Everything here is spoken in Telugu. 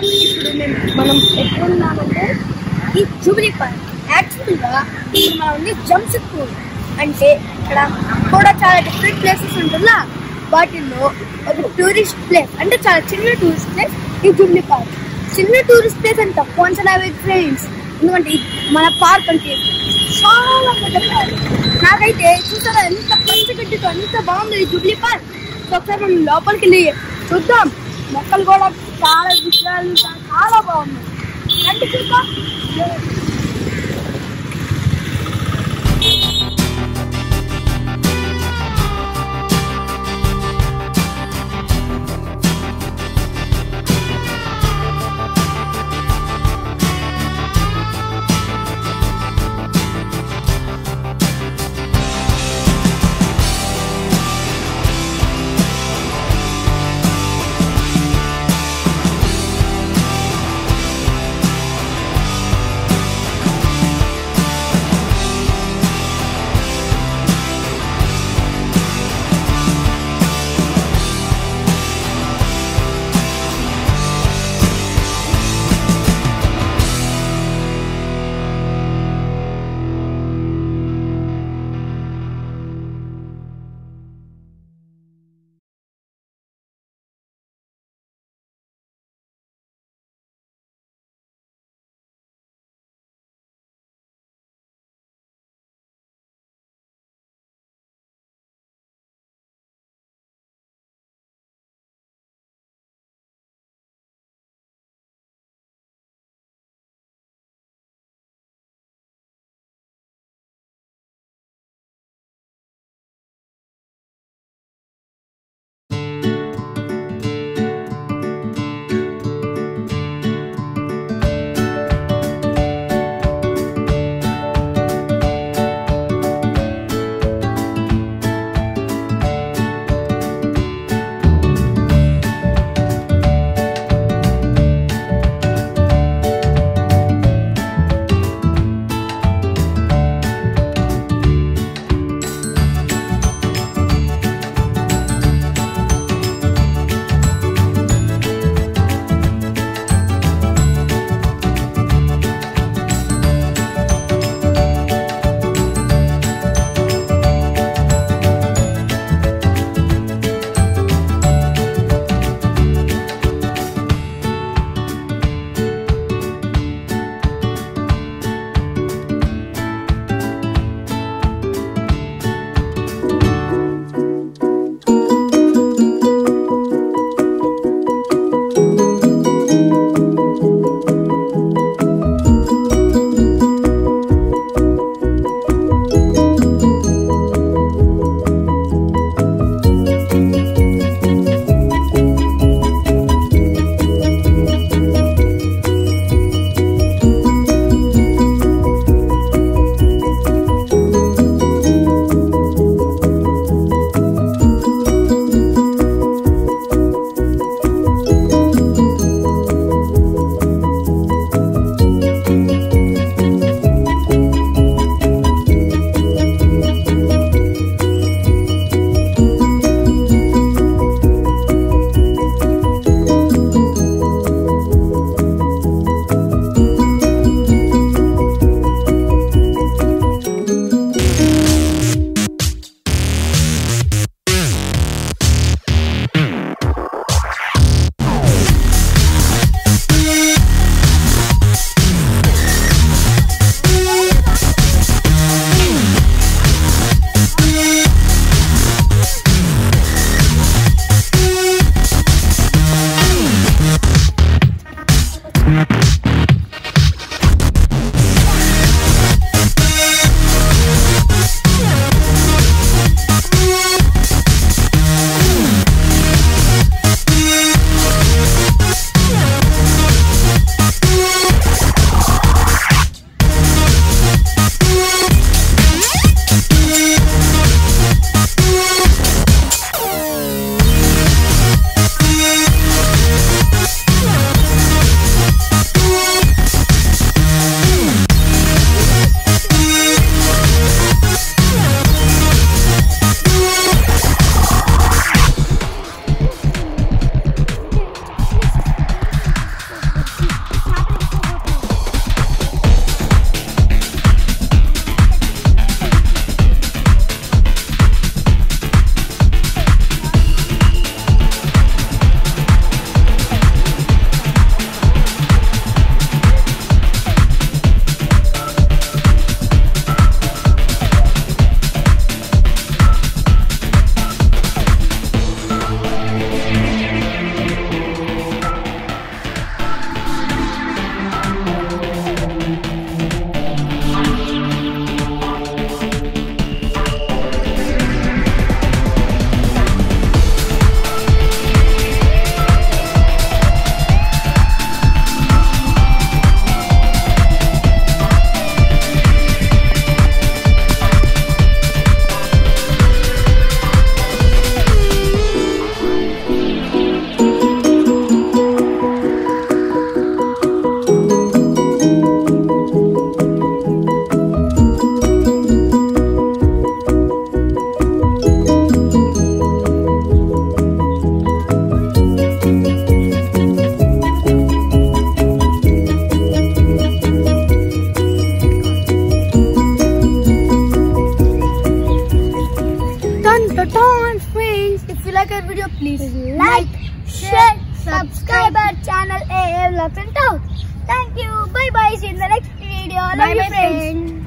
ఫ్రెండ్స్ ఇప్పుడు మేము మనం ఎక్కడున్నామంటే ఈ జూబ్లీ పార్క్ యాక్చువల్గా ఇప్పుడు మనం ఉంది జంషెడ్పూర్ అంటే ఇక్కడ కూడా చాలా డిఫరెంట్ ప్లేసెస్ ఉంటుందా వాటిల్లో ఒక టూరిస్ట్ ప్లేస్ అంటే చాలా చిన్న టూరిస్ట్ ప్లేస్ ఈ జూబ్లీ పార్క్ చిన్న టూరిస్ట్ ప్లేస్ అని తక్కువ అంచనా ఫ్రెండ్స్ ఎందుకంటే ఇది మన పార్క్ అంటే చాలా పెద్ద పార్క్ నాకైతే చూసారా ఎంత పచ్చగడ్డితో ఎంత బాగుంది ఈ జూబ్లీ పార్క్ సో ఒకసారి మనం లోపలికి వెళ్ళి చూద్దాం మొక్కలు కూడా చాలా విషయాలు చాలా బాగున్నాయి అంటే చూద్దాం like our video, please like, share, subscribe our channel AA Vlogs and Talks. Thank you. Bye bye. See you in the next video. Love Bye you, bye, friends. friends.